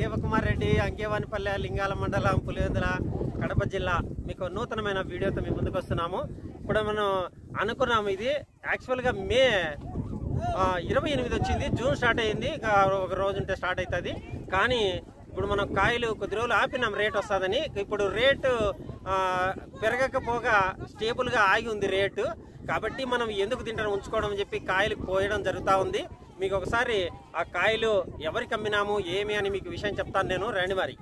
శివకుమార్ రెడ్డి అంకేవానిపల్లె లింగాల మండలం పులివెందుల కడప జిల్లా మీకు నూతనమైన వీడియోతో మీ ముందుకు వస్తున్నాము ఇప్పుడు మనం అనుకున్నాము ఇది యాక్చువల్గా మే ఆ, ఇరవై ఎనిమిది వచ్చింది జూన్ స్టార్ట్ అయింది ఇంకా ఒక రోజు ఉంటే స్టార్ట్ అవుతుంది కానీ ఇప్పుడు మనం కాయలు కొద్ది రోజులు ఆపినాం రేట్ వస్తుందని ఇప్పుడు రేటు ఆ, పెరగకపోగా స్టేబుల్గా ఆగి ఉంది రేటు కాబట్టి మనం ఎందుకు తింటాం ఉంచుకోవడం అని చెప్పి కాయలు కోయడం జరుగుతూ ఉంది మీకు ఒకసారి ఆ కాయలు ఎవరికి అమ్మినాము ఏమి అని మీకు విషయం చెప్తాను నేను రండి మరి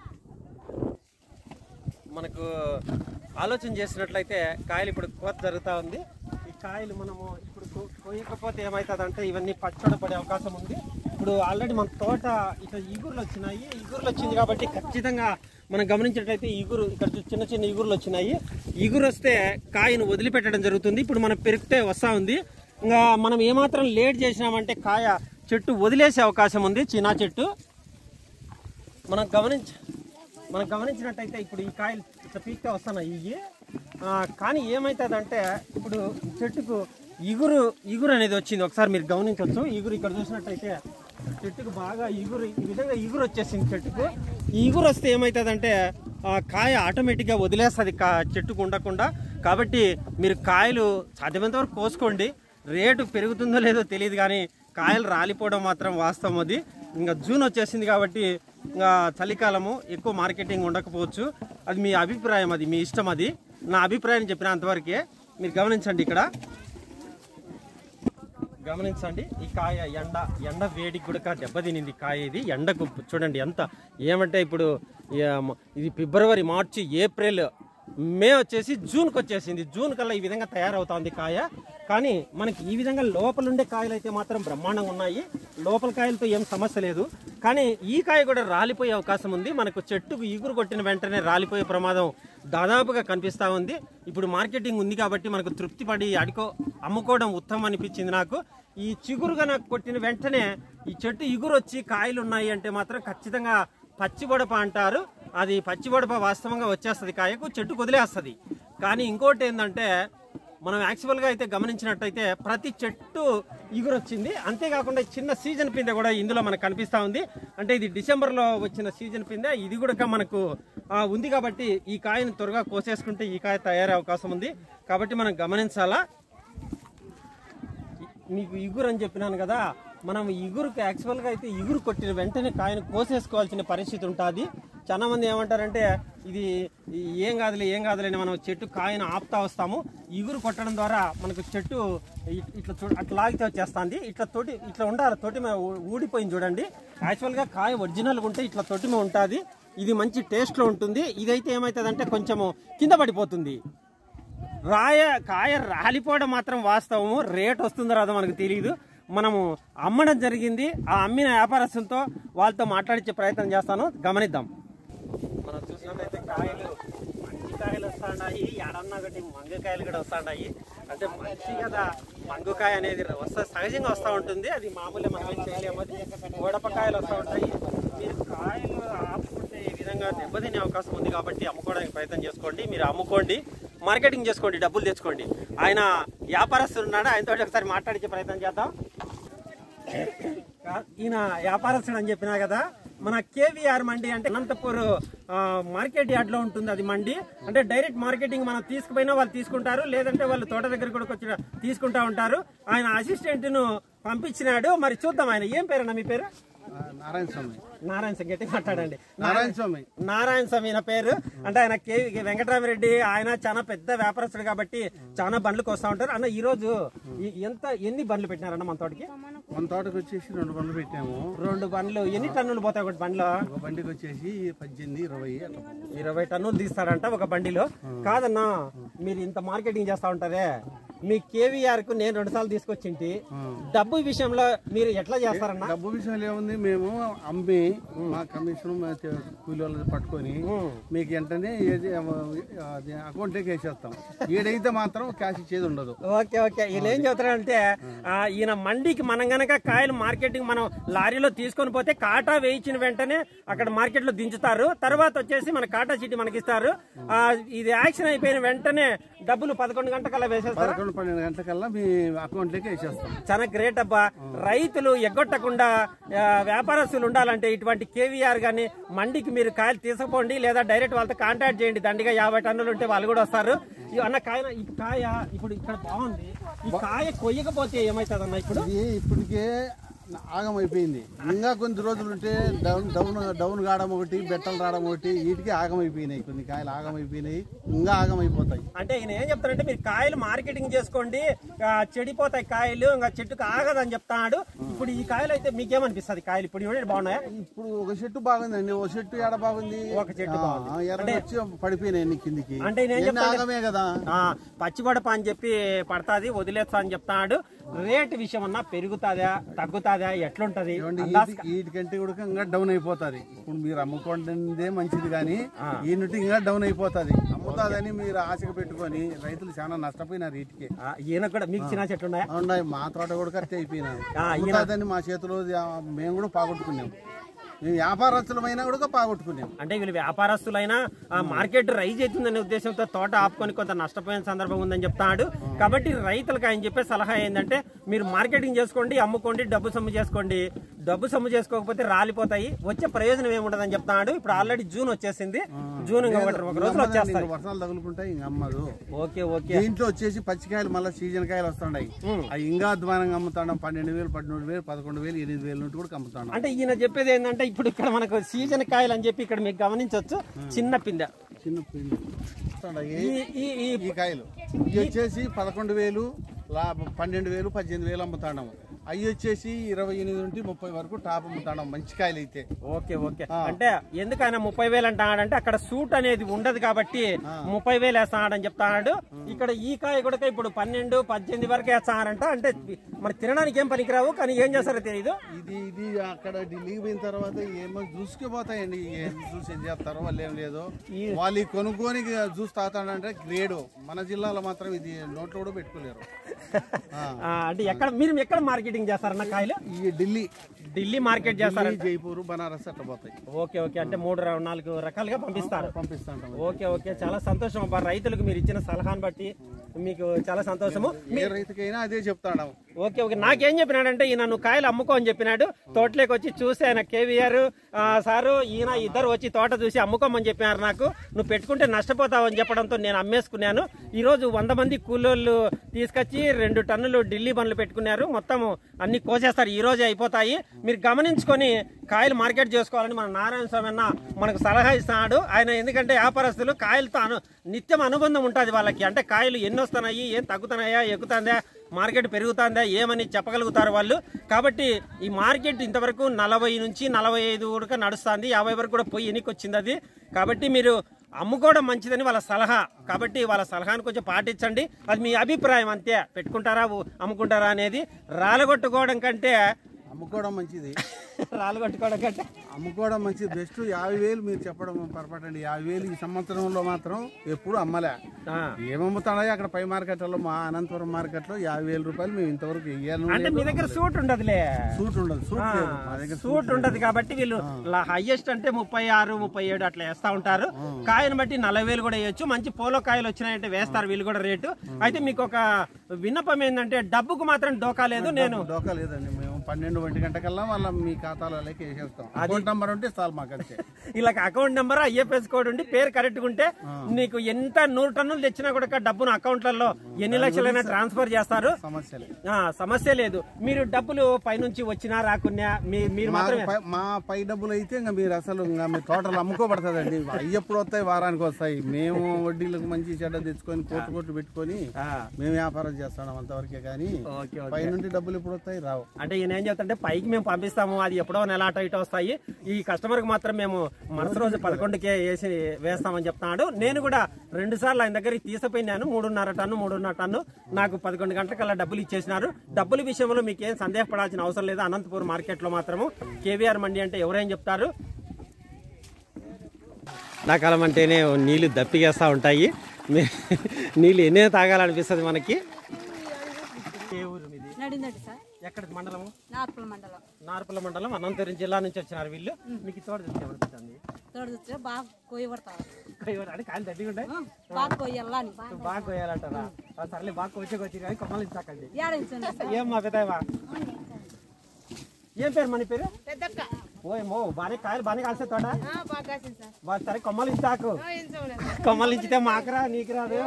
మనకు ఆలోచన చేసినట్లయితే కాయలు ఇప్పుడు కోత జరుగుతూ ఉంది ఈ కాయలు మనము ఇప్పుడు కో- కోయకపోతే ఏమవుతుందంటే ఇవన్నీ పచ్చడి పడే అవకాశం ఉంది ఇప్పుడు ఆల్రెడీ మన తోట ఇట్లా ఇగురులు వచ్చినాయి ఇగురులు వచ్చింది కాబట్టి ఖచ్చితంగా మనం గమనించినట్లయితే ఇగురు ఇక్కడ చూ- చిన్న చిన్న ఇగురులు వచ్చినాయి ఇగురు వస్తే కాయను వదిలిపెట్టడం జరుగుతుంది ఇప్పుడు మనం పెరిగితే వస్తూ ఉంది ఇంకా మనం ఏమాత్రం లేట్ చేసినామంటే కాయ చెట్టు వదిలేసే అవకాశం ఉంది చిన్న చెట్టు మనం గమనించ మనం గమనించినట్టయితే ఇప్పుడు ఈ కాయలు ఇట్లా పీక్తే వస్తున్నాయి ఇవి ఆ, కానీ ఏమవుతుందంటే ఇప్పుడు ఈ చెట్టుకు ఇగురు ఇగురు అనేది వచ్చింది ఒకసారి మీరు గమనించవచ్చు ఇగురు ఇక్కడ చూసినట్టయితే చెట్టుకు బాగా ఇగురు ఈ విధంగా ఇగురు వచ్చేసింది చెట్టుకు ఈ ఇగురు వస్తే ఏమవుతుందంటే ఆ కాయ ఆటోమేటిక్గా వదిలేస్తుంది కా చెట్టుకు ఉండకుండా కాబట్టి మీరు కాయలు సాధ్యమైనంత వరకు కోసుకోండి రేటు పెరుగుతుందో లేదో తెలియదు కానీ కాయలు రాలిపోవడం మాత్రం వాస్తవం అది ఇంకా జూన్ వచ్చేసింది కాబట్టి ఇంకా చలికాలము ఎక్కువ మార్కెటింగ్ ఉండకపోవచ్చు అది మీ అభిప్రాయం అది మీ ఇష్టం అది నా అభిప్రాయం చెప్పిన అంతవరకే మీరు గమనించండి ఇక్కడ గమనించండి ఈ కాయ ఎండ ఎండ వేడికి కూడా దెబ్బతినింది కాయ ఇది ఎండకు చూడండి ఎంత ఏమంటే ఇప్పుడు ఏ- ఇది ఫిబ్రవరి మార్చి ఏప్రిల్ మే వచ్చేసి జూన్కి వచ్చేసింది జూన్ కల్లా ఈ విధంగా తయారవుతుంది కాయ కానీ మనకి ఈ విధంగా లోపల ఉండే కాయలు అయితే మాత్రం బ్రహ్మాండంగా ఉన్నాయి లోపల కాయలతో ఏం సమస్య లేదు కానీ ఈ కాయ కూడా రాలిపోయే అవకాశం ఉంది మనకు చెట్టుకు ఈగురు కొట్టిన వెంటనే రాలిపోయే ప్రమాదం దాదాపుగా కనిపిస్తూ ఉంది ఇప్పుడు మార్కెటింగ్ ఉంది కాబట్టి మనకు తృప్తి పడి అడుకో అమ్ముకోవడం ఉత్తమం అనిపించింది నాకు ఈ చిగురుగా నాకు కొట్టిన వెంటనే ఈ చెట్టు ఇగురు వచ్చి కాయలు ఉన్నాయి అంటే మాత్రం ఖచ్చితంగా పచ్చిబొడప అంటారు అది పచ్చిబొడప వాస్తవంగా వచ్చేస్తుంది కాయకు చెట్టు వదిలేస్తుంది కానీ ఇంకోటి ఏంటంటే మనం యాక్చువల్గా అయితే గమనించినట్టయితే ప్రతి చెట్టు ఇగురు వచ్చింది అంతేకాకుండా చిన్న సీజన్ పిందె కూడా ఇందులో మనకు కనిపిస్తూ ఉంది అంటే ఇది డిసెంబర్లో వచ్చిన సీజన్ పిందె ఇది కూడా మనకు ఆ, ఉంది కాబట్టి ఈ కాయను త్వరగా కోసేసుకుంటే ఈ కాయ తయారయ్యే అవకాశం ఉంది కాబట్టి మనం గమనించాలా మీకు ఇగురు అని చెప్పినాను కదా మనం ఇగురుకి యాక్చువల్గా అయితే ఇగురు కొట్టిన వెంటనే కాయను కోసేసుకోవాల్సిన పరిస్థితి ఉంటుంది చాలా మంది ఏమంటారంటే ఇది ఈ ఏం కాదులే ఏం కాదులే అని మనం చెట్టు కాయను ఆపుతా వస్తాము ఇగురు కొట్టడం ద్వారా మనకు చెట్టు ఇ- ఇట్లా చూ అట్లా లాగితే వచ్చేస్తుంది ఇట్లా తోటి ఇట్లా ఉండాలి తోటి మీద ఊ- ఊడిపోయింది చూడండి యాక్చువల్గా కాయ ఒరిజినల్గా ఉంటే ఇట్లా తోటి మీద ఉంటుంది ఇది మంచి టేస్ట్లో ఉంటుంది ఇదైతే ఏమవుతుందంటే కొంచెము కింద పడిపోతుంది రాయ కాయ రాలిపోవడం మాత్రం వాస్తవము రేట్ వస్తుందో రాదో మనకు తెలియదు మనము అమ్మడం జరిగింది ఆ అమ్మిన వ్యాపారస్తులతో వాళ్ళతో మాట్లాడించే ప్రయత్నం చేస్తాను గమనిద్దాం మనం చూసినట్లయితే కాయలు మంచి కాయలు వస్తున్నాయి ఎడన్నా ఒకటి మంగకాయలు కూడా వస్తున్నాయి అంటే మంచి కదా మంగుకాయ అనేది వస్తా సహజంగా వస్తూ ఉంటుంది అది మామూలుగా మనం ఏం చేయలేము అది గోడపకాయలు వస్తూ ఉంటాయి మీరు కాయలు ఆపుకుంటే ఈ విధంగా దెబ్బతినే అవకాశం ఉంది కాబట్టి అమ్ముకోవడానికి ప్రయత్నం చేసుకోండి మీరు అమ్ముకోండి మార్కెటింగ్ చేసుకోండి డబ్బులు తెచ్చుకోండి ఆయన వ్యాపారస్తులు ఉన్నాడు ఆయనతో ఒకసారి మాట్లాడించే ప్రయత్నం చేద్దాం కా- ఈయన వ్యాపారస్తుడు అని చెప్పినా కదా మన కేవీఆర్ మండి అంటే అనంతపూర్ ఆ, మార్కెట్ యార్డ్ లో ఉంటుంది అది మండి అంటే డైరెక్ట్ మార్కెటింగ్ మనం తీసుకుపోయినా వాళ్ళు తీసుకుంటారు లేదంటే వాళ్ళు తోట దగ్గర కూడా వచ్చి తీసుకుంటా ఉంటారు ఆయన అసిస్టెంట్ ను పంపించినాడు మరి చూద్దాం ఆయన ఏం పేరన్నా మీ పేరు నారాయణ స్వామి నారాయణ స్వామి గట్టి మాట్లాడండి నారాయణ స్వామి నారాయణ స్వామి నా పేరు అంటే ఆయన కే వెంకటరామరెడ్డి ఆయన చాలా పెద్ద వ్యాపారస్తుడు కాబట్టి చాలా బండ్లకు వస్తూ ఉంటారు అన్న ఈ రోజు ఈ- ఎంత ఎన్ని బండ్లు పెట్టినారన్న మన తోటకి మన తోటకు వచ్చేసి రెండు బండ్లు పెట్టాము రెండు బండ్లు ఎన్ని టన్నులు పోతాయి ఒకటి బండ్లో ఒక బండికి వచ్చేసి పద్దెనిమిది ఇరవై అట్లా పోతుంది. ఇరవై టన్నులు తీస్తారంట ఒక బండిలో కాదన్నా మీరు ఇంత మార్కెటింగ్ చేస్తా ఉంటారే మీ కేవీఆర్ కు నేను రెండు సార్లు తీసుకొచ్చింటి డబ్బు విషయంలో మీరు ఎట్లా చేస్తారన్నా డబ్బు విషయాలు ఏముంది మేము అమ్మి మా కమిషన్ మా తె- కూలి వాళ్ళని పట్టుకొని మీకు వెంటనే ఏది అది అకౌంట్లోకి వేసేస్తాం ఈడైతే మాత్రం క్యాష్ ఇచ్చేది ఉండదు ఓకే ఓకే ఈయన ఏం చెబుతారంటే ఆ, ఈయన మండికి మనం గనక కాయలు మార్కెటింగ్ మనం లారీలో తీసుకొని పోతే కాటా వేయించిన వెంటనే అక్కడ మార్కెట్ లో దించుతారు తర్వాత వచ్చేసి మన కాటా చీటి మనకి ఇస్తారు ఆ, ఇది యాక్షన్ అయిపోయిన వెంటనే డబ్బులు పదకొండు గంటకల్లా వేసేస్తారా పదకొండు పన్నెండు గంటలకల్లా మీ అకౌంట్లోకి వేసేస్తాం చాలా గ్రేట్ అబ్బా రైతులు ఎగ్గొట్టకుండా ఆ, వ్యాపారస్తులు ఉండాలంటే ఇటువంటి కేవీఆర్ గాని మండికి మీరు కాయలు తీసుకుపోండి లేదా డైరెక్ట్ వాళ్ళతో కాంటాక్ట్ చేయండి దండిగా యాభై టన్నులు ఉంటే వాళ్ళు కూడా వస్తారు ఈ అన్న కాయ ఈ కాయ ఇప్పుడు ఇక్కడ బాగుంది ఈ కాయ కొయ్యకపోతే ఏమవుతుంది అన్న ఇప్పుడు ఇది ఇప్పటికే ఆగం అయిపోయింది ఇంకా కొన్ని రోజులు ఉంటే డౌన్ డౌన్ డౌన్ కావడం ఒకటి బెట్టలు రావడం ఒకటి వీటికి ఆగం అయిపోయినాయి కొన్ని కాయలు ఆగం అయిపోయినాయి ఇంకా ఆగం అయిపోతాయి అంటే ఈయన ఏం చెప్తారంటే మీరు కాయలు మార్కెటింగ్ చేసుకోండి ఆ, చెడిపోతాయి కాయలు ఇంకా చెట్టుకు ఆగదని చెప్తాడు ఇప్పుడు ఈ కాయలు అయితే మీకేమనిపిస్తుంది కాయలు ఇప్పుడు ఇవి బాగున్నాయా ఇప్పుడు ఒక చెట్టు బాగుందండి ఒక చెట్టు ఎడ బాగుంది ఒక చెట్టు బాగుంది. ఆ, ఎర్ర వచ్చి పడిపోయినాయి అన్ని కిందికి అంటే నేను ఇవన్నీ ఆగమే కదా ఆ, పచ్చిగొడప అని చెప్పి పడతాది వదిలేస్తా అని చెప్తాడు రేట్ విషయం అన్నా పెరుగుతాదా తగ్గుతాదా ఎట్లుంటది ఏమండి, అందాజ- వీటి- వీటికంటే కూడా ఇంకా డౌన్ అయిపోతుంది ఇప్పుడు మీరు అమ్ముకోండిదే మంచిది కానీ ఈ నుండి ఇంకా డౌన్ అయిపోతుంది అమ్ముతాదని మీరు ఆశగా పెట్టుకొని రైతులు చాలా నష్టపోయినారు వీటికి ఆ, ఈయన కూడా మీకు చిన్న చెట్లు ఉన్నాయా ఉన్నాయి మా తోట కూడా కత్తి అయిపోయినాయి ఆ, ఈయన- అమ్ముతాదని మా చేతిలో ఆ, మేము కూడా పాగొట్టుకున్నాం మేము వ్యాపారస్తులమైనా కూడా పాగొట్టుకున్నాం అంటే వీళ్ళు వ్యాపారస్తులైనా ఆ మార్కెట్ రైజ్ అవుతుందనే ఉద్దేశంతో తోట ఆపుకొని కొంత నష్టపోయిన సందర్భం ఉందని చెప్తాడు కాబట్టి రైతులకు ఆయన చెప్పే సలహా ఏంటంటే మీరు మార్కెటింగ్ చేసుకోండి అమ్ముకోండి డబ్బు సొమ్ము చేసుకోండి డబ్బు సొమ్ము చేసుకోకపోతే రాలిపోతాయి వచ్చే ప్రయోజనం ఏముండదని చెప్తాడు ఇప్పుడు ఆల్రెడీ జూన్ వచ్చేసింది జూన్ ఇంకా ఒకటి ఒక రోజులో వచ్చేస్తాయి ఇంకా వర్షాలు తగులుకుంటాయి ఇంకా అమ్మదు ఓకే ఓకే దీంట్లో వచ్చేసి పచ్చికాయలు మళ్ళీ సీజన్ కాయలు వస్తున్నాయి అవి ఇంకా అధ్వానంగా అమ్ముతాం పన్నెండు వేలు పదమూడు వేలు పదకొండు వేలు ఎనిమిది వేలు నుండి కూడా అమ్ముతాం అంటే ఈయన చెప్పేది ఏంటంటే ఇప్పుడు ఇక్కడ మనకు సీజన్ కాయలు అని చెప్పి ఇక్కడ మీకు గమనించవచ్చు చిన్న పిందె చిన్న పిండి వస్తున్నాయి. ఈ ఈ ఈ ఈ కాయలు ఇవి వచ్చేసి పదకొండు వేలు లాభం పన్నెండు వేలు పద్దెనిమిది వేలు అమ్ముతాము అవి వచ్చేసి ఇరవై ఎనిమిది నుండి ముప్పై వరకు టాప్ అమ్ముతాం మంచి కాయలు అయితే ఓకే ఓకే అంటే ఎందుకైనా ముప్పై వేలు అంటాడంటే అక్కడ సూట్ అనేది ఉండదు కాబట్టి ముప్పై వేలు వేస్తాడని చెప్తాడు ఇక్కడ ఈ కాయ కూడా ఇప్పుడు పన్నెండు పద్దెనిమిది వరకు వేస్తాడంట అంటే మరి తినడానికి ఏం పనికిరావు కానీ ఏం చేస్తారో తెలియదు ఇది ఇది అక్కడ ఢిల్లీకి పోయిన తర్వాత ఏమో చూసుకుపోతాయండి ఏం చూసి ఏం చేస్తారో వాళ్ళు ఏం లేదు వాళ్ళు ఈ కొనుక్కొని జ్యూస్ తాతాడంటే గ్రేడు మన జిల్లాలో మాత్రం ఇది నోట్లో కూడా పెట్టుకోలేరు ఆ. ఆ, అంటే ఎక్కడ మీరు ఎక్కడ మార్కెటింగ్ చేస్తారన్న కాయలు ఈ ఢిల్లీ ఢిల్లీ మార్కెట్ చేస్తారు ఢిల్లీ, జైపూర్ బనారస్ అట్లా పోతాయి ఓకే ఓకే అంటే మూడు రా- నాలుగు రకాలుగా పంపిస్తారు పంపిస్తా ఉంటాం ఓకే ఓకే చాలా సంతోషం అబ్బా రైతులకు మీరు ఇచ్చిన సలహాను బట్టి మీకు చాలా సంతోషము ఏ రైతుకైనా అదే చెప్తాను ఓకే ఓకే నాకేం చెప్పినాడంటే ఈయన నువ్వు కాయలు అమ్ముకో అని చెప్పినాడు తోటలోకి వచ్చి చూసి ఆయన కేవీఆర్ ఆ, సారు ఈయన ఇద్దరు వచ్చి తోట చూసి అమ్ముకోమని చెప్పినారు నాకు నువ్వు పెట్టుకుంటే నష్టపోతావు అని చెప్పడంతో నేను అమ్మేసుకున్నాను ఈ రోజు వంద మంది కూలోళ్ళు తీసుకొచ్చి రెండు టన్నులు ఢిల్లీ బండ్లు పెట్టుకున్నారు మొత్తం అన్ని కోసేస్తారు ఈ రోజే అయిపోతాయి మీరు గమనించుకొని కాయలు మార్కెట్ చేసుకోవాలని మన నారాయణ స్వామి అన్న మనకు సలహా ఇస్తున్నాడు ఆయన ఎందుకంటే వ్యాపారస్తులు కాయలతో అను నిత్యం అనుబంధం ఉంటుంది వాళ్ళకి అంటే కాయలు ఎన్ని వస్తున్నాయి ఏం తగ్గుతున్నాయా ఎక్కుతుందా మార్కెట్ పెరుగుతుందా ఏమని చెప్పగలుగుతారు వాళ్ళు కాబట్టి ఈ మార్కెట్ ఇంతవరకు నలభై నుంచి నలభై ఐదు వరకు నడుస్తుంది యాభై వరకు కూడా పోయి ఎన్నికి వచ్చింది అది కాబట్టి మీరు అమ్ముకోవడం మంచిదని వాళ్ళ సలహా కాబట్టి వాళ్ళ సలహాను కొంచెం పాటించండి అది మీ అభిప్రాయం అంతే పెట్టుకుంటారా ఊ- అమ్ముకుంటారా అనేది రాలగొట్టుకోవడం కంటే అమ్ముకోవడం మంచిది రాలగొట్టుకోవడం కంటే అమ్ముకోవడం మంచిది బెస్ట్ యాభై వేలు మీరు చెప్పడం పొరపాటండి యాభై వేలు ఈ సంవత్సరంలో మాత్రం ఎప్పుడు అమ్మలే ఆ. ఏమమ్ముతాడో అక్కడ పై మార్కెట్లో మా అనంతపురం మార్కెట్లో యాభై వేల రూపాయలు మేము ఇంతవరకు ఇయ్యాను అంటే మీ దగ్గర సూట్ ఉండదులే సూట్ ఉండదు సూట్ ఆ, లేదు మా దగ్గర సూట్ ఉండదు కాబట్టి వీళ్ళు హైయెస్ట్ అంటే ముప్పై ఆరు ముప్పై ఏడు అట్లా వేస్తా ఉంటారు కాయను బట్టి నలభై వేలు కూడా వేయొచ్చు మంచి పోలో కాయలు వచ్చినాయంటే వేస్తారు వీళ్ళు కూడా రేటు అయితే మీకు ఒక విన్నపం ఏంటంటే డబ్బుకు మాత్రం డోకా లేదు నేను డోకా లేదండి మేము పన్నెండు ఒంటి గంటకల్లా వాళ్ళ మీ ఖాతాలలోకి వేసేస్తాం అకౌంట్ నెంబర్ ఉంటే చాలు మాకు అంతే ఇలా అకౌంట్ నెంబర్ ఐఎఫ్ఎస్ కోడ్ ఉండి పేరు కరెక్ట్ ఉంటే నీకు ఎంత నూరు టన్నులు తెచ్చినా కూడా డబ్బును అకౌంట్లలో ఎన్ని లక్షలైనా ట్రాన్స్ఫర్ చేస్తారు సమస్యలే ఆ, సమస్య లేదు మీరు డబ్బులు పైనుంచి వచ్చినా రాకున్నా మీ- మీరు మా మాత్రమే పై- మా పై డబ్బులు అయితే ఇంకా మీరు అసలు ఇంకా మీ టోటల్ అమ్ముకోబడుతుందండి అవి ఎప్పుడు వస్తాయి వారానికి వస్తాయి మేము వడ్డీలకు మంచి చెడ్డ తెచ్చుకొని కోట్లు కోట్లు పెట్టుకొని ఆ, మేము వ్యాపారం చేస్తున్నాం అంతవరకే కానీ ఓకే ఓకే పై నుండి డబ్బులు ఎప్పుడు వస్తాయి రావు అంటే ఈయన ఏం చెప్తుంటే పైకి మేము పంపిస్తాము అది ఎప్పుడో నెల అటు ఇటు వస్తాయి ఈ కస్టమర్ కి మాత్రం మేము మరుసటి రోజు పదకొండుకే వేసి వేస్తామని చెప్తున్నాడు నేను కూడా రెండు సార్లు ఆయన దగ్గరికి తీసుకుపోయినాను మూడున్నర టన్ను మూడున్నర టన్ను నాకు పదకొండు గంటలకల్లా డబ్బులు ఇచ్చేసినారు డబ్బుల విషయంలో మీకు ఏం సందేహపడాల్సిన అవసరం లేదు అనంతపూర్ మార్కెట్ లో మాత్రము కేవీఆర్ మండి అంటే ఎవరేం చెప్తారు ఎండాకాలం అంటేనే నీళ్లు దప్పిగేస్తూ ఉంటాయి మీ- నీళ్ళు ఎన్నే తాగాలనిపిస్తుంది మనకి ఏ ఊరు మీది నడిందట సార్ ఎక్కడ మండలము నార్పుల మండలం నార్పల మండలం అనంతపురం జిల్లా నుంచి వచ్చినారు వీళ్ళు మీకు ఈ తోట చూస్తే ఏమనిపిస్తుంది తోడు చూస్తే బాగా కొయ్యబడతారు అంటే కాయలు దగ్గర ఉంటాయి బాగా కొయ్యాలని బాగా కోయాలంటారా ఆ, సర్లే బాగా కోచే వచ్చి కానీ కొమ్మలు ఇచ్చాకండి ఏడించండి ఏం మా పెద్దవా ఏం పేరు మన పేరు పెద్దక్క ఓయేమో బాగానే కాయలు బాగానే కాల్సే తోట బాగా కాసింది సార్ బా- సరే కొమ్మలు ఇచ్చాకు కొమ్మలు ఇచ్చితే మాకురా నీకు రాదు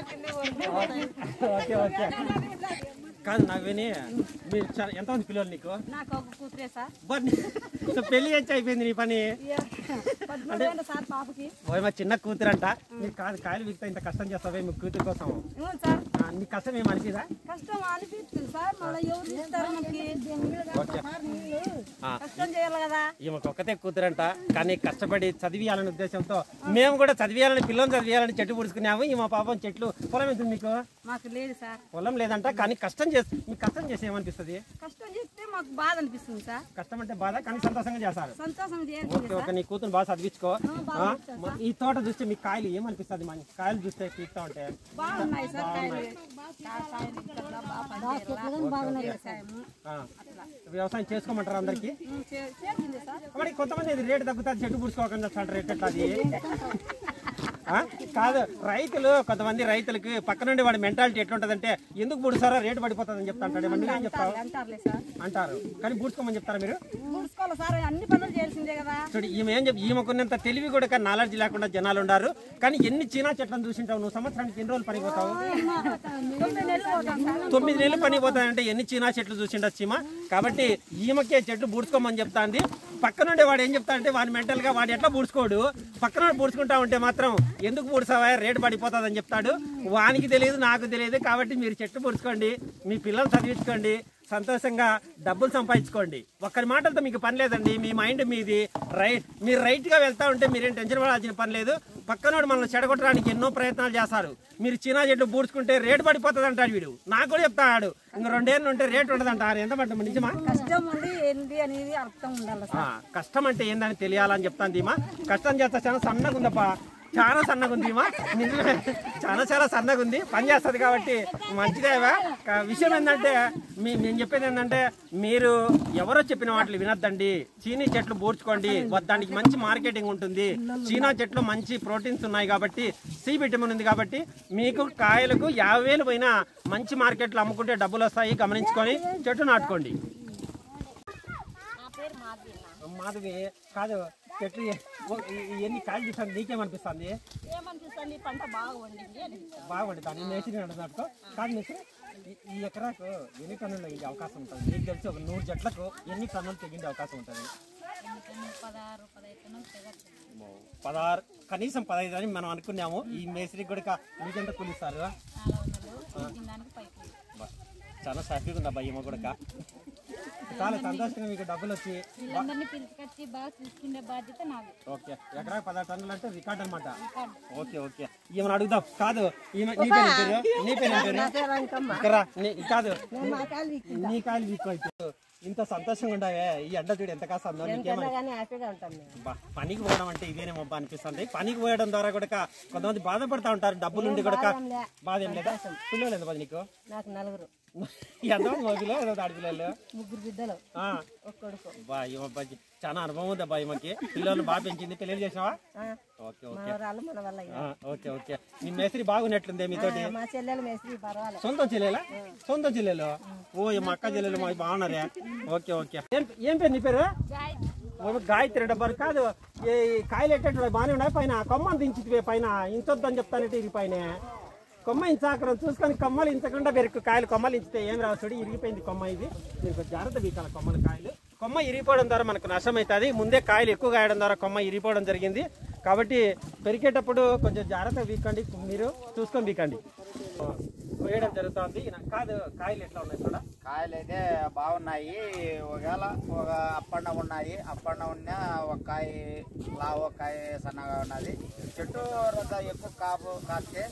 ఓకే ఓకే కాదు నాకు విని మీరు చాలా ఎంతమంది పిల్లలు నీకు నాకు ఒక కూతురే సార్ బట్ సో పెళ్లి చేసి అయిపోయింది నీ పని పదమూడు వేలు సార్ పాపకి ఓ మా చిన్న కూతురంట నీకు కాదు కాయలు విక్తా ఇంత కష్టం చేస్తావే మీ కూతురు కోసం అవును సార్ ఆ, నీ కష్టం ఏం అనిపిదా కష్టం అనిపిస్తుంది సార్ మళ్ళీ ఎవరు ఇస్తారు మనకి ఓకే ఆ, కష్టం చేయాలి కదా ఈమెకు ఒక్కతే కూతురంట కానీ కష్టపడి చదివియాలనే ఉద్దేశంతో మేము కూడా చదివియాలని పిల్లల్ని చదివియాలని చెట్టు పుడుచుకున్నాము ఈ మా పాపం చెట్లు పొలం ఎంత మీకు మాకు లేదు సార్ పొలం లేదంట కానీ కష్టం చేసి మీకు కష్టం చేసి ఏమనిపిస్తుంది కష్టం చేస్తే మాకు బాధ అనిపిస్తుంది సార్ కష్టం అంటే బాధ కానీ సంతోషంగా చేస్తారు సంతోషం చేయాలి ఓకే ఓకే నీ కూతురు బాగా చదివించుకో ఆ, మ- ఈ తోట చూస్తే మీ కాయలు ఏమనిపిస్తుంది మన కాయలు చూస్తే పీక్తా ఉంటే బాగున్నాయి సార్ కాయలు కాయలు ఇక్కడ బాగా పండేలా. వ్యవసాయము. ఆ, వ్యవసాయం చేసుకోమంటారు అందరికి ఉం, చే- చేసింది సార్ మరి కొంతమంది ఇది రేటు తగ్గుతుంది చెట్టు పుడుచుకోకుండా అంటారు రేట్ ఎట్లా అది ఆ? కాదు రైతులు కొంతమంది రైతులకి పక్క నుండి వాడి మెంటాలిటీ ఎట్లుంటదంటే ఎందుకు పుడుస్తారో రేటు పడిపోతుందని చెప్తా అంటాడు ఏమన్నా నువ్వేం చెప్తావు అంటారులే సార్ అంటారు కానీ పూడ్చుకోమని చెప్తారా మీరు ముడుచుకోవాలి సార్ అన్ని పనులు చేయాల్సిందే కదా చూడు ఈమె ఏం చెప్పి ఈమెకున్నంత తెలివి కూడా కానీ నాలెడ్జ్ లేకుండా జనాలు ఉన్నారు కానీ ఎన్ని చీనా చెట్లను చూసింటావు నువ్వు సంవత్సరానికి ఎన్ని రోజులు పనికి పోతావు తొమ్మిది నెలలు పోతాం సార్ తొమ్మిది నెలలు పని పోతాయంటే ఎన్ని చీనా చెట్లు చూసిండొచ్చు చీమ కాబట్టి ఈమెకే చెట్లు బూడ్చుకోమని చెప్తాంది పక్క నుండి వాడు ఏం చెప్తా అంటే వాడి మెంటల్ గా వాడు ఎట్లా బూడ్చుకోడు పక్కన వాడు బూడ్చుకుంటా ఉంటే మాత్రం ఎందుకు బూడ్చావా రేటు పడిపోతుంది అని చెప్తాడు వానికి తెలియదు నాకు తెలియదు కాబట్టి మీరు చెట్లు బూడ్చుకోండి మీ పిల్లలు చదివించుకోండి సంతోషంగా డబ్బులు సంపాదించుకోండి ఒక్కరి మాటలతో మీకు పని లేదండి మీ మైండ్ మీది రైట్ మీరు రైట్ గా వెళ్తా ఉంటే మీరేం టెన్షన్ పడాల్సిన పని లేదు పక్కనోడు మనల్ని చెడగొట్టడానికి ఎన్నో ప్రయత్నాలు చేస్తారు మీరు చీనా చెట్లు బూడ్చుకుంటే రేటు పడిపోతుంది అంటాడు వీడు నాకు కూడా చెప్తాడు ఇంక రెండేళ్ళు ఉంటే రేటు ఉండదు అంటారు ఎంత పడ్డ నిజమా కష్టం ఉంది ఏంటి అనేది అర్థం ఉండాలి సార్ ఆ, కష్టం అంటే ఏందని తెలియాలని చెప్తాను దీమా కష్టం చేస్తా చాలా సన్నగా ఉందప్పా చాలా సన్నగా ఉంది ఈమా నిజమే చాలా చాలా సన్నగా ఉంది పని చేస్తుంది కాబట్టి మంచిదేవా కా- విషయం ఏంటంటే మీ నేను చెప్పేది ఏంటంటే మీరు ఎవరో చెప్పిన వాటిని వినొద్దండి చీనీ చెట్లు బూడ్చుకోండి వా- దానికి మంచి మార్కెటింగ్ ఉంటుంది చీనా చెట్లు మంచి ప్రోటీన్స్ ఉన్నాయి కాబట్టి సి విటమిన్ ఉంది కాబట్టి మీకు కాయలకు యాభై వేలు పోయినా మంచి మార్కెట్లో అమ్ముకుంటే డబ్బులు వస్తాయి గమనించుకొని చెట్టు నాటుకోండి మాధవి కాదు చెట్లు ఎ- ఓ- ఈ- ఈ ఎన్ని కాయలు చూసాను నీకేమనిపిస్తుంది ఏమనిపిస్తుంది పంట బాగా వండింది అని బాగుంది దాన్ని మేసిరి అడుగుతున్నట్టు కాదు మేసిరి ఈ- ఈ ఎకరాకు ఎన్ని టన్నులు తెగిండే అవకాశం ఉంటుంది నీకు తెలిసి ఒక నూరు చెట్లకు ఎన్ని టన్నులు తెగిండే అవకాశం ఉంటుంది పదహారు పదహైదు టన్నులు తెగచ్చు పదహారు కనీసం పదహైదు అని మనం అనుకున్నాము ఈ మేసిరి కూడా మీకెంత కూలిస్తారు నాలుగు వందలు దానికి పైకి బా, చాలా హ్యాపీగా ఉంది అబ్బాయి ఏమో కూడా చాలా సంతోషంగా మీకు డబ్బులు వచ్చి వీళ్ళందరినీ పిలుచుకొచ్చి బాగా చూసుకునే బాధ్యత నాది ఓకే ఎకరా పదహారు టన్నులు అంటే రికార్డ్ అనమాట ఓకే ఓకే ఈమెను అడుగుదాం కాదు ఈమె నీ పేరు ఏం పేరు నీ పేరు ఏం పేరు ఇక్కడ నీ- కాదు నీ కాయలు వీక్ అయితే ఇంత సంతోషంగా ఉండవే ఈ ఎండ చూడు ఎంత కాస్త అందో నీకేమని హ్యాపీగా ఉంటాను బా, పనికి పోవడం అంటే ఇదేనేమో బా అనిపిస్తుంది పనికి పోయడం ద్వారా కూడా కొంతమంది బాధపడతా ఉంటారు డబ్బులు ఉండి కూడా బాధ ఏం లేదా పిల్లలు ఎంత మంది నీకు నాకు నలుగురు ఎంతమంది మోగిలో ఏదో ఆడపిల్లలు ముగ్గురు బిడ్డలు ఆ. బా ఈమె బా, చాలా అనుభవం ఉంది అబ్బా ఈమెకి పిల్లలు బాగా పెంచింది పెళ్లి చేసినావా ఓకే ఓకే వాళ్ళు మన వల్ల ఆ, ఓకే ఓకే మీ మేస్త్రి బాగున్నట్లుంది మీతోటి మా చెల్లెలు మేస్త్రి పర్వాలేదు సొంతం చెల్లెలా సొంతం చెల్లెలు ఓ ఈ మా అక్క చెల్లెలు మా బాగున్నారే ఓకే ఓకే ఏం ఏం పేరు నీ పేరు ఓ, గాయత్రి డబ్బర్ కాదు ఈ కాయలు ఎట్టేటు బాగానే ఉన్నాయి పైన కొమ్మని దించితివే పైన ఇంచొద్దని చెప్తానంటే ఇది పైన కొమ్మ ఇంచాకరం చూసుకొని కొమ్మలు ఇంచకుండా బెరుకు కాయలు కొమ్మలు ఇంచితే ఏం రావు చూడు ఇరిగిపోయింది కొమ్మ ఇది మీరు కొంచెం జాగ్రత్త బీకాలి కొమ్మల కాయలు కొమ్మ ఇరిగిపోవడం ద్వారా మనకు నష్టం అవుతుంది ముందే కాయలు ఎక్కువ కాయడం ద్వారా కొమ్మ ఇరిగిపోవడం జరిగింది కాబట్టి పెరిగేటప్పుడు కొంచెం జాగ్రత్త బీకండి మీరు చూసుకొని బీకండి వేయడం జరుగుతుంది ఈయన- కాదు కాయలు ఎట్లా ఉన్నాయి చూడ కాయలు అయితే బాగున్నాయి ఒకవేళ ఒక అప్పండ ఉన్నాయి అప్పండ ఉన్న ఒక కాయ లావు ఒక కాయ సన్నగా ఉన్నది చెట్టు రొద్ద ఎక్కువ కాపు కాస్తే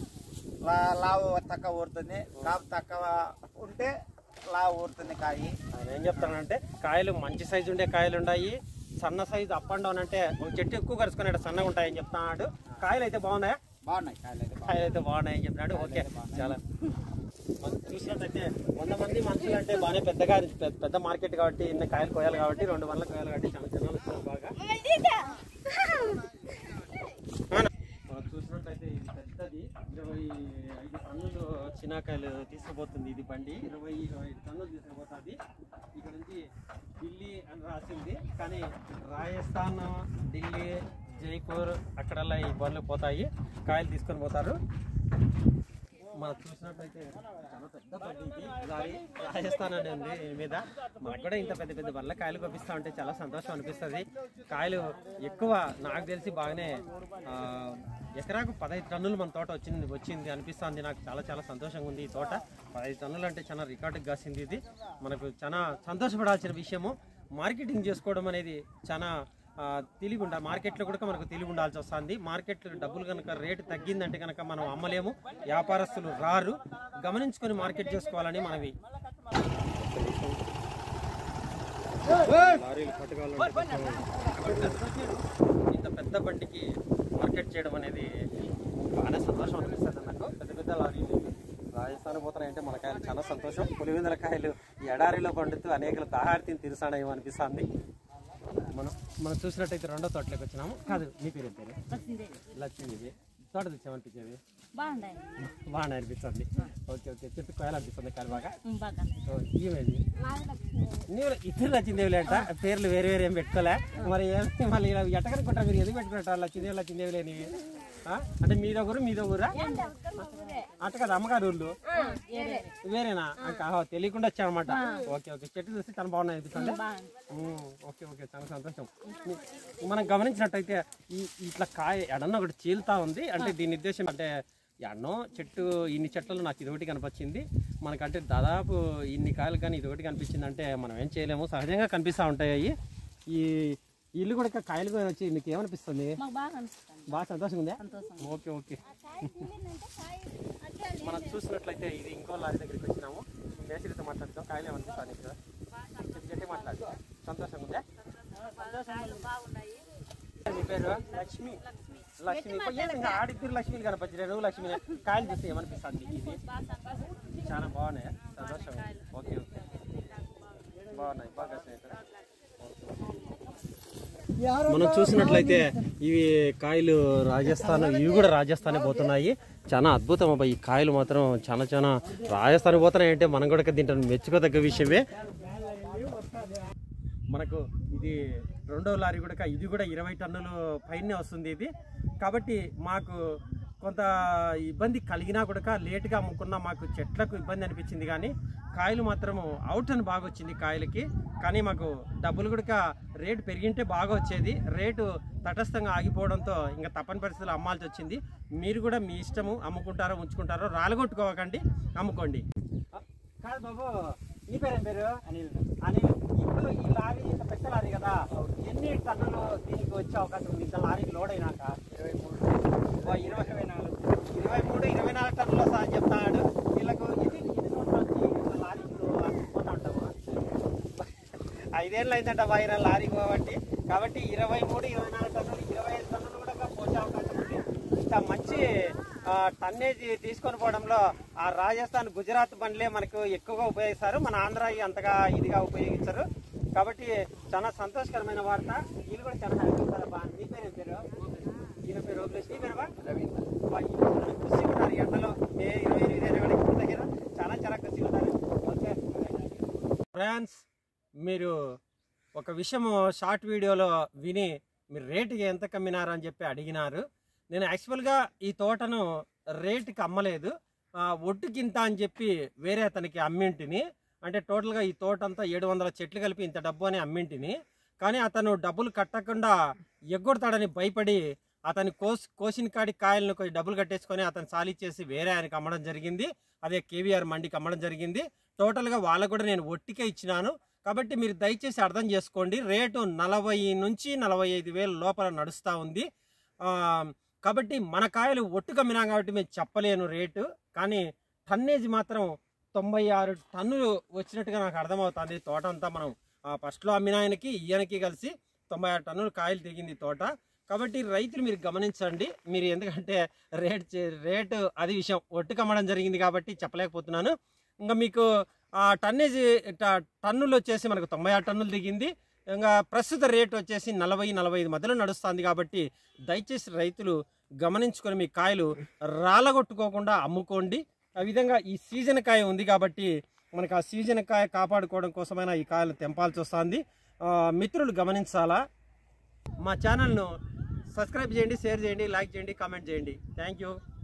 లా- లావు తక్కువ ఊరుతుంది కాపు తక్కువ ఉంటే లావు ఊరుతుంది కాయ ఆయన ఏం చెప్తానంటే కాయలు మంచి సైజు ఉండే కాయలు ఉన్నాయి సన్న సైజు అప్ అండ్ డౌన్ అంటే ఒక చెట్టు ఎక్కువ కరుచుకునే సన్నగా ఉంటాయని చెప్తున్నాడు కాయలు అయితే బాగున్నాయా బాగున్నాయి కాయలు అయితే కాయలు అయితే బాగున్నాయని చెప్పినాడు ఓకే చాలా చూసినట్టయితే వంద మంది మనుషులు అంటే బాగానే పెద్దగా పెద్ద పెద్ద మార్కెట్ కాబట్టి ఇన్ని కాయలు కోయాలి కాబట్టి రెండు వందల కోయాలి కాబట్టి చాలా జనాలు వచ్చారు బాగా అవునా? మనం చూసినట్లయితే ఇది పెద్దది ఇరవై ఐదు టన్నులు చినాకాయలు తీసుకుపోతుంది ఇది బండి ఇరవై ఇరవై ఐదు టన్నులు తీసుకుపోతుంది ఇక్కడ నుంచి ఢిల్లీ అని రాసింది కానీ రాజస్థాన్ ఢిల్లీ జైపూర్ అక్కడల్లా ఈ బండ్లు పోతాయి కాయలు తీసుకొని పోతారు మనం చూసినట్లయితే చాలా పెద్ద బండి ఇది లారీ రాజస్థాన్ అని ఉంది దీని మీద మాకు కూడా ఇంత పెద్ద పెద్ద బండ్ల కాయలు పంపిస్తా ఉంటే చాలా సంతోషం అనిపిస్తుంది కాయలు ఎక్కువ నాకు తెలిసి బాగానే ఆ, ఎకరాకు పదహైదు టన్నులు మన తోట వచ్చింది వచ్చింది అనిపిస్తుంది నాకు చాలా చాలా సంతోషంగా ఉంది ఈ తోట పదహైదు టన్నులు అంటే చాలా రికార్డుకి కాసింది ఇది మనకు చాలా సంతోషపడాల్సిన విషయము మార్కెటింగ్ చేసుకోవడం అనేది చాలా ఆ, తెలివి ఉండాలి మార్కెట్లో కూడా మనకు తెలివి ఉండాల్సి వస్తుంది మార్కెట్లో డబ్బులు కనుక రేటు తగ్గిందంటే కనుక మనం అమ్మలేము వ్యాపారస్తులు రారు గమనించుకొని మార్కెట్ చేసుకోవాలని మనవి లారీలు పట్టుకోవాలంటే కొంచెం ఇంత పెద్ద బండికి మార్కెట్ చేయడం అనేది బాగానే సంతోషం అనిపిస్తుంది నాకు పెద్ద పెద్ద లారీలు రాజస్థాన్ పోతున్నాయంటే మన కాయలు చాలా సంతోషం పులివెందుల కాయలు ఈ ఎడారిలో పండుతూ అనేకలు దాహార్తిని తీరుస్తాడేమో అనిపిస్తుంది మనం మనం చూసినట్టయితే రెండో తోటలోకి వచ్చినాము కాదు మీ పేరు ఏం పేరు లక్ష్మీదేవి తోట తెచ్చామనిపించేది బాగుండాయి బాగా అనిపిస్తుంది ఓకే ఓకే చెట్టు కోయాలి అనిపిస్తుంది కాదు బాగా బాగా ఓ, ఈమెది నీవు ఇద్దరు లచ్చిందేవులే అంట పేర్లు వేరే వేరే ఏం పెట్టుకోలే మరి ఏం- మళ్ళీ ఇలా ఎట్టకనుకుంటారు మీరు ఎందుకు పెట్టుకుంటారు లచ్చిందేవి లచ్చిందేవులే అని ఆ? అంటే మీదొకరు మీదొకరా అట్ట కదా అమ్మగారు ఊళ్ళు వేరేనా ఇంకా ఆహా, తెలియకుండా వచ్చామన్నమాట ఓకే ఓకే చెట్టు చూస్తే చాలా బాగున్నాయి అనిపిస్తుంది ఉమ్, ఓకే ఓకే చాలా సంతోషం మనం గమనించినట్టయితే ఈ ఇట్లా కాయ ఎడన్న ఒకటి చీలుతా ఉంది అంటే దీని ఉద్దేశం అంటే ఎన్నో చెట్టు ఇన్ని చెట్లలో నాకు ఇది ఒకటి కనిపించింది మనకంటే దాదాపు ఇన్ని కాయలు కానీ ఇది ఒకటి కనిపించింది అంటే మనం ఏం చేయలేము సహజంగా కనిపిస్తూ ఉంటాయి అవి ఈ ఈ ఇల్లు కూడా కాయలు కూడా వచ్చి నీకు ఏమనిపిస్తుంది మాకు బాగా అనిపిస్తుంది బాగా సంతోషంగా ఉందా సంతోషం ఓకే ఓకే మనం చూసినట్లయితే ఇది ఇంకో లారీ దగ్గరికి వచ్చినాము మేసరితో మాట్లాడుతాం కాయలు ఏమనిపిస్తాను ఇక్కడ గట్టి గట్టి మాట్లాడు సంతోషంగా ఉందా మీ పేరు లక్ష్మి లక్ష్మి ఏం ఇంకా ఆడిద్దరు లక్ష్మిలు కనపచ్చి నువ్వు లక్ష్మి కాయలు చూస్తే ఏమనిపిస్తుంది నీకు ఇది చాలా బాగున్నాయి సంతోషం ఓకే ఓకే బాగున్నాయి బాగా స్నేహితులు మనం చూసినట్లయితే ఇవి కాయలు రాజస్థాన్ ఇవి కూడా రాజస్థానే పోతున్నాయి చాలా అద్భుతం అబ్బాయి ఈ కాయలు మాత్రం చాలా చాలా రాజస్థాన్ పోతున్నాయి అంటే మనం కూడా దీంట్లో మెచ్చుకోదగ్గ విషయమే మనకు ఇది రెండో లారీ కూడా ఇది కూడా ఇరవై టన్నులు పైనే వస్తుంది ఇది కాబట్టి మాకు కొంత ఇబ్బంది కలిగినా కూడా లేటుగా అమ్ముకున్నా మాకు చెట్లకు ఇబ్బంది అనిపించింది కానీ కాయలు మాత్రము అవుట్ అని బాగా వచ్చింది కాయలకి కానీ మాకు డబ్బులు కూడా రేటు పెరిగింటే బాగా వచ్చేది రేటు తటస్థంగా ఆగిపోవడంతో ఇంకా తప్పని పరిస్థితుల్లో అమ్మాల్సి వచ్చింది మీరు కూడా మీ ఇష్టము అమ్ముకుంటారో ఉంచుకుంటారో రాలగొట్టుకోకండి అమ్ముకోండి కాదు బాబు నీ పేరేం పేరు అనిల్ అనిల్ ఇప్పుడు ఈ లారీ ఇంత పెద్ద లారీ కదా ఎన్ని టన్నులు దీనికి వచ్చే అవకాశం ఉంది ఇంత లారీ లోడ్ అయినాక ఇరవై మూడు ఇరవై ఇరవై నాలుగు ఇరవై మూడు ఇరవై నాలుగు టన్నుల సార్ చెప్తాడు వీళ్ళకు ఇది ఇది సంవత్సరాలకి ఇంత లారీ పోతా ఉంటాము ఐదేళ్ళు అయిందంట బాయిన లారీ పోబట్టి కాబట్టి ఇరవై మూడు ఇరవై నాలుగు టన్నులు ఇరవై ఐదు టన్నులు కూడా పోసే అవకాశం ఉంది ఇంత మంచి ఆ, టన్నేజ్ తీసుకొని పోవడంలో ఆ రాజస్థాన్ గుజరాత్ బండ్లే మనకు ఎక్కువగా ఉపయోగిస్తారు మన ఆంధ్ర ఇవి అంతగా ఇదిగా ఉపయోగించరు కాబట్టి చాలా సంతోషకరమైన వార్త వీళ్ళు కూడా చాలా హ్యాపీ ఉంటారు బా నీ పేరు ఏం పేరు ఈయన పేరు ఓబ్లేష్ నీ పేరు బా బా, ఈయన చాలా ఖుషిగా ఉన్నారు ఈ ఎండలో మే ఇరవై ఎనిమిది ఇరవై ఒకటి దగ్గర చాలా చాలా ఖుషిగా ఉన్నారు ఓకే ఫ్రాన్స్ మీరు ఒక విషయము షార్ట్ వీడియోలో విని మీరు రేటుకి ఎంత కమ్మినారు అని చెప్పి అడిగినారు నేను యాక్చువల్గా ఈ తోటను రేటుకి అమ్మలేదు ఆ, ఒట్టుకింత అని చెప్పి వేరే అతనికి అమ్మింటిని అంటే టోటల్గా ఈ తోట అంతా ఏడు వందల చెట్లు కలిపి ఇంత డబ్బు అని అమ్మింటిని కానీ అతను డబ్బులు కట్టకుండా ఎగ్గొడతాడని భయపడి అతని కోసి కోసిన కాడి కాయలను కొంచెం డబ్బులు కట్టేసుకొని అతను సాలిచ్చేసి వేరే ఆయనకి అమ్మడం జరిగింది అదే కేవీఆర్ మండికి అమ్మడం జరిగింది టోటల్గా వాళ్ళకు కూడా నేను ఒట్టికే ఇచ్చినాను కాబట్టి మీరు దయచేసి అర్థం చేసుకోండి రేటు నలభై నుంచి నలభై ఐదు వేల లోపల నడుస్తూ ఉంది ఆ, కాబట్టి మన కాయలు ఒట్టు కమ్మినాం కాబట్టి మేము చెప్పలేను రేటు కానీ టన్నేజ్ మాత్రం తొంభై ఆరు టన్నులు వచ్చినట్టుగా నాకు అర్థమవుతుంది తోట అంతా మనం ఫస్ట్లో అమ్మిన ఆయనకి ఈయనకి కలిసి తొంభై ఆరు టన్నులు కాయలు దిగింది తోట కాబట్టి రైతులు మీరు గమనించండి మీరు ఎందుకంటే రేట్ చే- రేటు అది విషయం ఒట్టు కమ్మడం జరిగింది కాబట్టి చెప్పలేకపోతున్నాను ఇంకా మీకు ఆ టన్నేజ్ ట- టన్నులు వచ్చేసి మనకు తొంభై ఆరు టన్నులు దిగింది ఇంకా ప్రస్తుత రేట్ వచ్చేసి నలభై నలభై ఐదు మధ్యలో నడుస్తుంది కాబట్టి దయచేసి రైతులు గమనించుకొని మీ కాయలు రాలగొట్టుకోకుండా అమ్ముకోండి ఆ విధంగా ఈ సీజన్ కాయ ఉంది కాబట్టి మనకు ఆ సీజన్ కాయ కాపాడుకోవడం కోసమైనా ఈ కాయలు తెంపాల్సి వస్తుంది ఆ, మిత్రులు గమనించాలా మా ఛానల్ను సబ్స్క్రైబ్ చేయండి షేర్ చేయండి లైక్ చేయండి కామెంట్ చేయండి థ్యాంక్ యూ